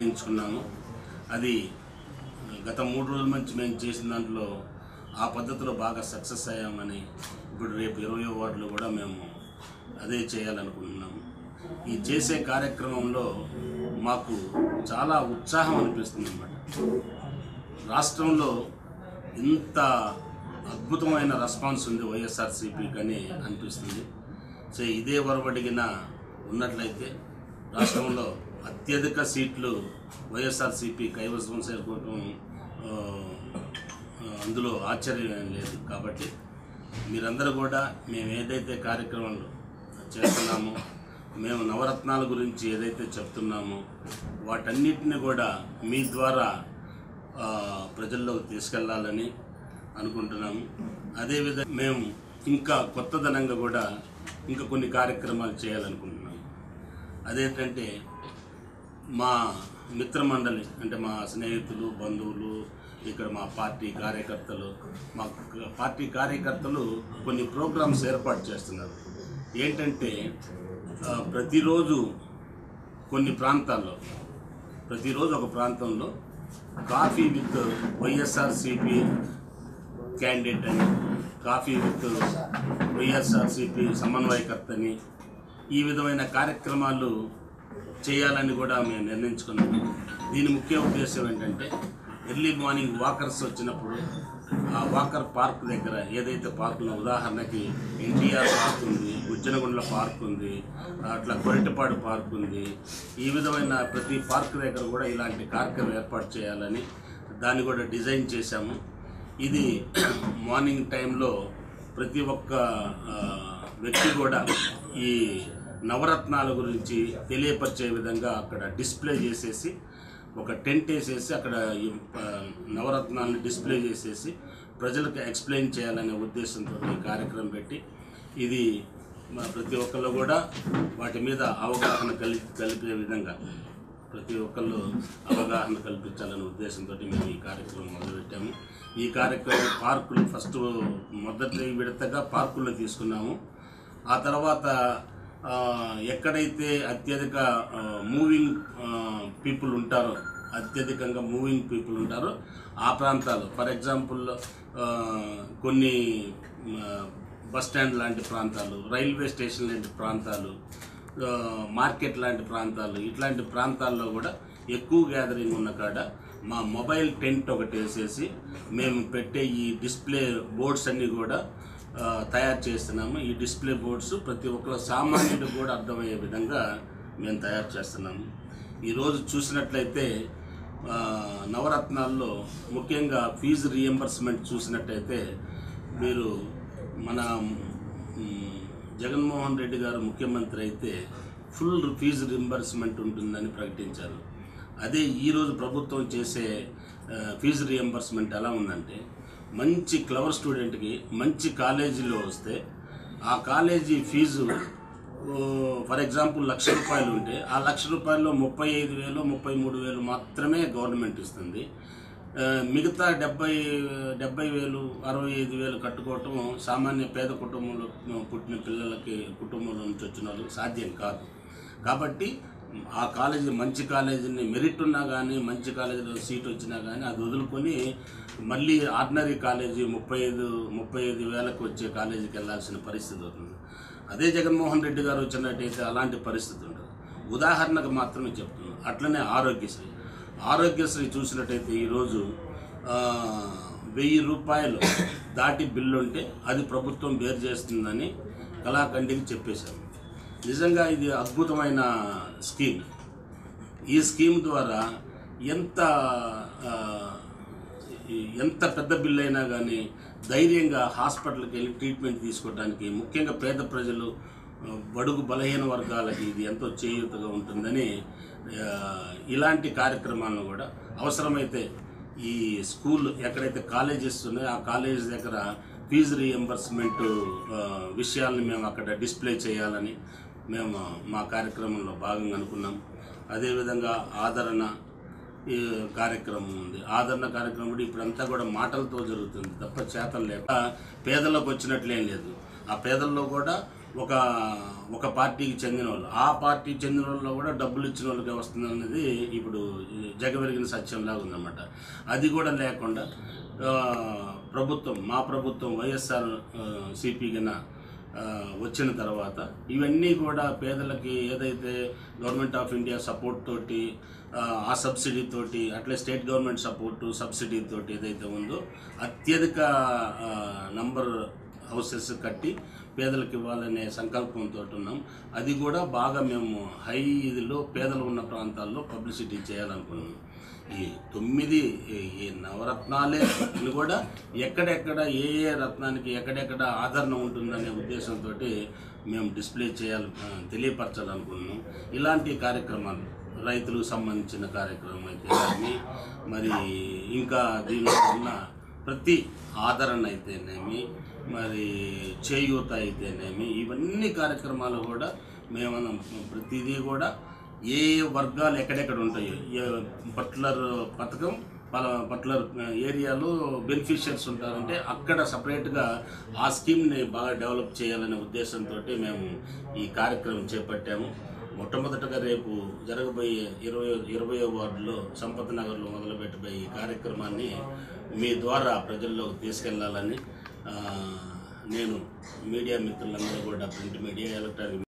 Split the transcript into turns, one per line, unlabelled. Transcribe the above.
నిర్ణయించుకున్నాము అది గత మూడు రోజుల నుంచి మేము చేసిన దాంట్లో ఆ పద్ధతిలో బాగా సక్సెస్ అయ్యామని ఇప్పుడు రేపు ఇరవై వార్డులో కూడా మేము అదే చేయాలనుకుంటున్నాము ఈ చేసే కార్యక్రమంలో మాకు చాలా ఉత్సాహం అనిపిస్తుంది అన్నమాట రాష్ట్రంలో ఇంత అద్భుతమైన రెస్పాన్స్ ఉంది వైఎస్ఆర్సీపీకి అని అనిపిస్తుంది సో ఇదే వరవడిగిన ఉన్నట్లయితే రాష్ట్రంలో అత్యధిక సీట్లు వైఎస్ఆర్సీపీ కైవసం చేరుకోవటం ఆ, ఆ, అందులో ఆశ్చర్యం ఏం లేదు కాబట్టి మీరందరూ కూడా మేము ఏదైతే కార్యక్రమాలు చేస్తున్నామో మేము నవరత్నాల గురించి ఏదైతే చెప్తున్నామో వాటన్నిటిని కూడా మీ ద్వారా ఆ, ప్రజల్లోకి తీసుకెళ్లాలని అనుకుంటున్నాము అదేవిధంగా మేము ఇంకా కొత్తదనంగా కూడా ఇంకా కొన్ని కార్యక్రమాలు చేయాలనుకుంటున్నాము అదేంటంటే మా మిత్రమండలి అంటే మా స్నేహితులు బంధువులు ఇక్కడ మా పార్టీ కార్యకర్తలు మా క- పార్టీ కార్యకర్తలు కొన్ని ప్రోగ్రామ్స్ ఏర్పాటు చేస్తున్నారు ఏంటంటే ఆ, ప్రతిరోజు కొన్ని ప్రాంతాల్లో ప్రతిరోజు ఒక ప్రాంతంలో కాఫీ విత్ వైఎస్ఆర్సిపి క్యాండిడేట్ అని కాఫీ విత్ వైఎస్ఆర్సిపి సమన్వయకర్త అని ఈ విధమైన కార్యక్రమాలు చేయాలని కూడా మేము నిర్ణయించుకున్నాము దీని ముఖ్య ఉద్దేశం ఏంటంటే ఎర్లీ మార్నింగ్ వాకర్స్ వచ్చినప్పుడు ఆ వాకర్ పార్క్ దగ్గర ఏదైతే పార్కులో ఉదాహరణకి ఎన్టీఆర్ పార్క్ ఉంది గుజ్జనగుండ్ల పార్క్ ఉంది అట్లా కొరిటపాడు పార్క్ ఉంది ఈ విధమైన ప్రతి పార్క్ దగ్గర కూడా ఇలాంటి కార్యక్రమం ఏర్పాటు చేయాలని దాన్ని కూడా డిజైన్ చేశాము ఇది మార్నింగ్ టైంలో ప్రతి ఒక్క ఆ, వ్యక్తి కూడా ఈ నవరత్నాల గురించి తెలియపరిచే విధంగా అక్కడ డిస్ప్లే చేసేసి ఒక టెంట్ వేసేసి అక్కడ ఈ ఆ, నవరత్నాలను డిస్ప్లే చేసేసి ప్రజలకు ఎక్స్ప్లెయిన్ చేయాలనే ఉద్దేశంతో ఈ కార్యక్రమం పెట్టి ఇది మా ప్రతి ఒక్కళ్ళు కూడా వాటి మీద అవగాహన కలి కలిపే విధంగా ప్రతి ఒక్కళ్ళు అవగాహన కల్పించాలనే ఉద్దేశంతో మేము ఈ కార్యక్రమం మొదలుపెట్టాము ఈ కార్యక్రమం పార్కులు ఫస్ట్ మొదటి విడతగా పార్కుల్లో తీసుకున్నాము ఆ తర్వాత ఆ, ఎక్కడైతే అత్యధిక మూవింగ్ పీపుల్ ఉంటారో అత్యధికంగా మూవింగ్ పీపుల్ ఉంటారో ఆ ప్రాంతాలు ఫర్ ఎగ్జాంపుల్ కొన్ని ఆ, బస్ స్టాండ్ లాంటి ప్రాంతాలు రైల్వే స్టేషన్ లాంటి ప్రాంతాలు ఆ, మార్కెట్ లాంటి ప్రాంతాలు ఇట్లాంటి ప్రాంతాల్లో కూడా ఎక్కువ గ్యాదరింగ్ ఉన్న కాడ మా మొబైల్ టెంట్ ఒకటి వేసేసి మేము పెట్టే ఈ డిస్ప్లే బోర్డ్స్ అన్నీ కూడా ఆ, తయారు చేస్తున్నాము ఈ డిస్ప్లే బోర్డ్స్ ప్రతి ఒక్కరు సామాన్యుడికి కూడా అర్థమయ్యే విధంగా మేము తయారు చేస్తున్నాము ఈరోజు చూసినట్లయితే ఆ, నవరత్నాల్లో ముఖ్యంగా ఫీజు రియంబర్స్మెంట్ చూసినట్టయితే మీరు మన మ్, జగన్మోహన్ రెడ్డి గారు ముఖ్యమంత్రి అయితే ఫుల్ ఫీజు రింబర్స్మెంట్ ఉంటుందని ప్రకటించారు అదే ఈరోజు ప్రభుత్వం చేసే ఆ, ఫీజు రియంబర్స్మెంట్ ఎలా ఉందంటే మంచి క్లవర్ స్టూడెంట్కి మంచి కాలేజీలో వస్తే ఆ కాలేజీ ఫీజు ఓ, ఫర్ ఎగ్జాంపుల్ లక్ష రూపాయలు ఉంటే ఆ లక్ష రూపాయల్లో ముప్పై ఐదు వేలు ముప్పై మూడు వేలు మాత్రమే గవర్నమెంట్ ఇస్తుంది ఆ, మిగతా డెబ్బై డెబ్బై వేలు అరవై ఐదు వేలు కట్టుకోవటం సామాన్య పేద కుటుంబంలో పుట్టిన పిల్లలకి కుటుంబంలో నుంచి వచ్చిన వాళ్ళకి సాధ్యం కాదు కాబట్టి ఆ కాలేజీ మంచి కాలేజీని మెరిట్ ఉన్నా కానీ మంచి కాలేజీలో సీట్ వచ్చినా కానీ అది వదులుకొని మళ్ళీ ఆర్డినరీ కాలేజీ ముప్పై ఐదు ముప్పై ఐదు వేలకు వచ్చే కాలేజీకి వెళ్ళాల్సిన పరిస్థితి అవుతుంది అదే జగన్మోహన్ రెడ్డి గారు వచ్చినట్టయితే అలాంటి పరిస్థితి ఉండదు ఉదాహరణకు మాత్రమే చెప్తున్నాను అట్లనే ఆరోగ్యశ్రీ ఆరోగ్యశ్రీ చూసినట్టయితే ఈరోజు ఆ, వెయ్యి రూపాయలు దాటి బిల్లు ఉంటే అది ప్రభుత్వం బేర్ చేస్తుందని కళాఖండికి చెప్పేశాము నిజంగా ఇది అద్భుతమైన స్కీమ్ ఈ స్కీమ్ ద్వారా ఎంత ఆ, ఈ- ఎంత పెద్ద బిల్లు అయినా కానీ ధైర్యంగా హాస్పిటల్కి వెళ్ళి ట్రీట్మెంట్ తీసుకోవడానికి ముఖ్యంగా పేద ప్రజలు ఆ, బడుగు బలహీన వర్గాలకి ఇది ఎంతో చేయూతగా ఉంటుందని ఆ, ఇలాంటి కార్యక్రమాలను కూడా అవసరమైతే ఈ స్కూల్ ఎక్కడైతే కాలేజెస్ ఉన్నాయో ఆ కాలేజ్ దగ్గర ఫీజు రియంబర్స్మెంట్ విషయాల్ని మేము అక్కడ డిస్ప్లే చేయాలని మేము మా కార్యక్రమంలో భాగంగా అనుకున్నాం అదేవిధంగా ఆదరణ ఈ కార్యక్రమం ఉంది ఆదరణ కార్యక్రమం కూడా ఇప్పుడంతా కూడా మాటలతో జరుగుతుంది తప్ప చేతలు లేక పేదలకు వచ్చినట్లేం లేదు ఆ పేదల్లో కూడా ఒక ఒక పార్టీకి చెందిన వాళ్ళు ఆ పార్టీకి చెందిన వాళ్ళు కూడా డబ్బులు ఇచ్చిన వాళ్ళకి వస్తుంది అనేది ఇప్పుడు జగవెరిగిన సత్యంలాగా ఉందన్నమాట అది కూడా లేకుండా ఆ, ప్రభుత్వం మా ప్రభుత్వం వైఎస్ఆర్ సిపి కింద ఆ, వచ్చిన తర్వాత ఇవన్నీ కూడా పేదలకి ఏదైతే గవర్నమెంట్ ఆఫ్ ఇండియా సపోర్ట్ తోటి ఆ, ఆ సబ్సిడీ తోటి అట్లే స్టేట్ గవర్నమెంట్ సపోర్టు సబ్సిడీ తోటి ఏదైతే ఉందో అత్యధిక ఆ, నంబర్ హౌసెస్ కట్టి పేదలకు ఇవ్వాలనే సంకల్పంతో ఉన్నాం అది కూడా బాగా మేము హై ఇదిలో పేదలు ఉన్న ప్రాంతాల్లో పబ్లిసిటీ చేయాలనుకున్నాం ఈ తొమ్మిది ఈ- ఈ నవరత్నాలే అని కూడా ఎక్కడెక్కడ ఏ ఏ రత్నానికి ఎక్కడెక్కడ ఆదరణ ఉంటుందనే ఉద్దేశంతో మేము డిస్ప్లే చేయాలి ఆ, తెలియపరచాలనుకున్నాం ఇలాంటి కార్యక్రమాలు రైతులకు సంబంధించిన కార్యక్రమం అయితే కానీ మరి ఇంకా దీనిలో ఉన్న ప్రతి ఆదరణ అయితేనేమి మరి చేయూత అయితేనేమి ఇవన్నీ కార్యక్రమాలు కూడా మేము ప్రతిదీ కూడా ఏ ఏ వర్గాలు ఎక్కడెక్కడ ఉంటాయో ఏ పర్టికులర్ పథకం పల- పర్టికులర్ ఏరియాలో బెనిఫిషియర్స్ ఉంటారంటే అక్కడ సపరేట్గా ఆ స్కీమ్ని బాగా డెవలప్ చేయాలనే ఉద్దేశంతో మేము ఈ కార్యక్రమం చేపట్టాము మొట్టమొదటగా రేపు జరగబోయే ఇరవై ఇరవై వార్డులో సంపత్ నగర్లో మొదలుపెట్టబోయే ఈ కార్యక్రమాన్ని మీ ద్వారా ప్రజల్లోకి తీసుకెళ్లాలని ఆ, నేను మీడియా మిత్రులందరూ కూడా ప్రింట్ మీడియా ఎలక్ట్రానిక్